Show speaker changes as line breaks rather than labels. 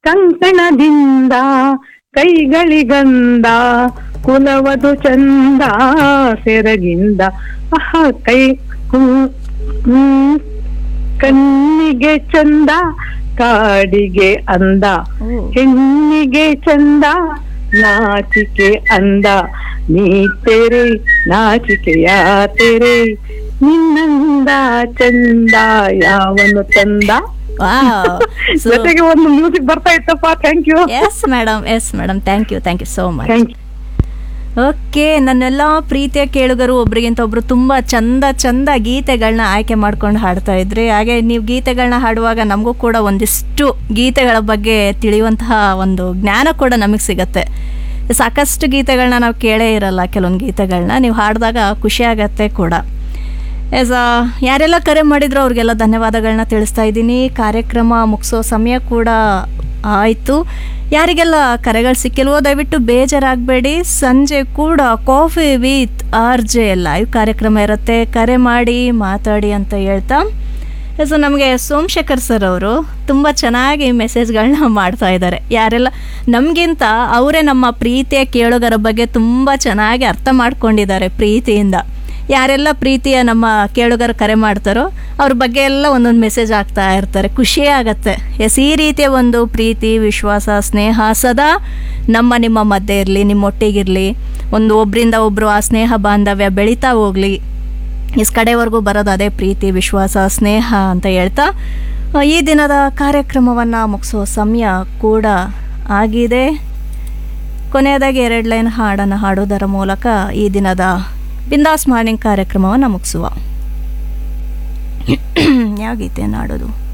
ಕಂಕಣದಿಂದ ಕೈಗಳಿಗಂದ ಕುಲವದು ಚಂದ ಸೆರಗಿಂದ ಅಹ ಕೈ ಹ್ಮ್, ಹ್ಮ್, ಕಣ್ಣಿಗೆ ಚಂದ ಕಾಡಿಗೆ ಅಂದ
ಓ
ಹೆಣ್ಣಿಗೆ ಚಂದ ನಾಚಿಕೆ ಅಂದ ನೀ ತೆರೆ ನಾಚಿಕೆಯ ತೆರೆ ನಿನ್ನಂದ ಚಂದ ಯಾವನು ತಂದ
ವಾವ್ ಸೊ
ಜೊತೆಗೆ ಒಂದು ಮ್ಯೂಸಿಕ್ ಬರ್ತಾ ಇತ್ತಪ್ಪ thank you
yes madam yes madam thank you thank you so much
thank you
okay ನನ್ನೆಲ್ಲ ಪ್ರೀತಿಯ ಕೇಳುಗರು ಒಬ್ರಿಗಿಂತ ಒಬ್ರು ತುಂಬ ಚಂದ ಚಂದ ಗೀತೆಗಳನ್ನ ಆಯ್ಕೆ ಮಾಡ್ಕೊಂಡು ಹಾಡ್ತಾ ಇದ್ರಿ ಹಾಗೆ ನೀವು ಗೀತೆಗಳನ್ನ ಹಾಡುವಾಗ ನಮಗೂ ಕೂಡ ಒಂದಿಷ್ಟು ಗೀತೆಗಳ ಬಗ್ಗೆ ತಿಳಿಯುವಂತಹ ಒಂದು ಜ್ಞಾನ ಕೂಡ ನಮಗೆ ಸಿಗತ್ತೆ ಸಾಕಷ್ಟು ಗೀತೆಗಳನ್ನ ನಾವು ಕೇಳೇ ಇರಲ್ಲ ಕೆಲವೊಂದು ಗೀತೆಗಳನ್ನ ನೀವು ಹಾಡಿದಾಗ ಖುಷಿ ಆಗತ್ತೆ ಕೂಡ ಎಸ್ ಯಾರೆಲ್ಲ ಕರೆ ಮಾಡಿದ್ರು ಅವ್ರಿಗೆಲ್ಲ ಧನ್ಯವಾದಗಳನ್ನ ತಿಳಿಸ್ತಾ ಇದ್ದೀನಿ ಕಾರ್ಯಕ್ರಮ ಮುಗಿಸೋ ಸಮಯ ಕೂಡ ಆಯಿತು ಯಾರಿಗೆಲ್ಲ ಕರೆಗಳು ಸಿಕ್ಕಿಲ್ವೋ ದಯವಿಟ್ಟು ಬೇಜಾರಾಗಬೇಡಿ ಸಂಜೆ ಕೂಡ coffee with R J live ಕಾರ್ಯಕ್ರಮ ಇರುತ್ತೆ ಕರೆ ಮಾಡಿ ಮಾತಾಡಿ ಅಂತ ಹೇಳ್ತಾ ಸೊ ನಮಗೆ ಸೋಮಶೇಖರ್ ಸರ್ ಅವರು ತುಂಬ ಚೆನ್ನಾಗಿ ಮೆಸೇಜ್ಗಳನ್ನ ಮಾಡ್ತಾ ಇದ್ದಾರೆ ಯಾರೆಲ್ಲ ನಮಗಿಂತ ಅವರೇ ನಮ್ಮ ಪ್ರೀತಿಯ ಕೇಳುಗರ ಬಗ್ಗೆ ತುಂಬ ಚೆನ್ನಾಗಿ ಅರ್ಥ ಮಾಡ್ಕೊಂಡಿದ್ದಾರೆ ಪ್ರೀತಿಯಿಂದ ಯಾರೆಲ್ಲ ಪ್ರೀತಿಯ ನಮ್ಮ ಕೇಳುಗರು ಕರೆ ಮಾಡ್ತಾರೋ ಅವ್ರ ಬಗ್ಗೆ ಎಲ್ಲ ಒಂದೊಂದು ಮೆಸೇಜ್ ಆಗ್ತಾ ಇರ್ತಾರೆ ಖುಷಿ ಆಗತ್ತೆ ಎಸ್ ಈ ರೀತಿಯ ಒಂದು ಪ್ರೀತಿ ವಿಶ್ವಾಸ ಸ್ನೇಹ ಸದಾ ನಮ್ಮ ನಿಮ್ಮ ಮಧ್ಯೆ ಇರಲಿ ನಿಮ್ಮೊಟ್ಟಿಗಿರಲಿ ಒಂದು ಒಬ್ಬರಿಂದ ಒಬ್ಬರು ಆ ಸ್ನೇಹ ಬಾಂಧವ್ಯ ಬೆಳೀತಾ ಹೋಗಲಿ ಇಸ್ ಕಡೆವರೆಗೂ ಬರೋದು ಅದೇ ಪ್ರೀತಿ ವಿಶ್ವಾಸ ಸ್ನೇಹ ಅಂತ ಹೇಳ್ತಾ ಆ, ಈ ದಿನದ ಕಾರ್ಯಕ್ರಮವನ್ನು ಮುಗಿಸೋ ಸಮಯ ಕೂಡ ಆಗಿದೆ ಕೊನೆಯದಾಗಿ ಎರಡು ಲೈನ್ ಹಾಡನ್ನು ಹಾಡೋದರ ಮೂಲಕ ಈ ದಿನದ ಬಿಂದಾಸ್ ಮಾರ್ನಿಂಗ್ ಕಾರ್ಯಕ್ರಮವನ್ನು ಮುಗಿಸುವ ಯಾವ ಗೀತೆಯನ್ನು ಹಾಡೋದು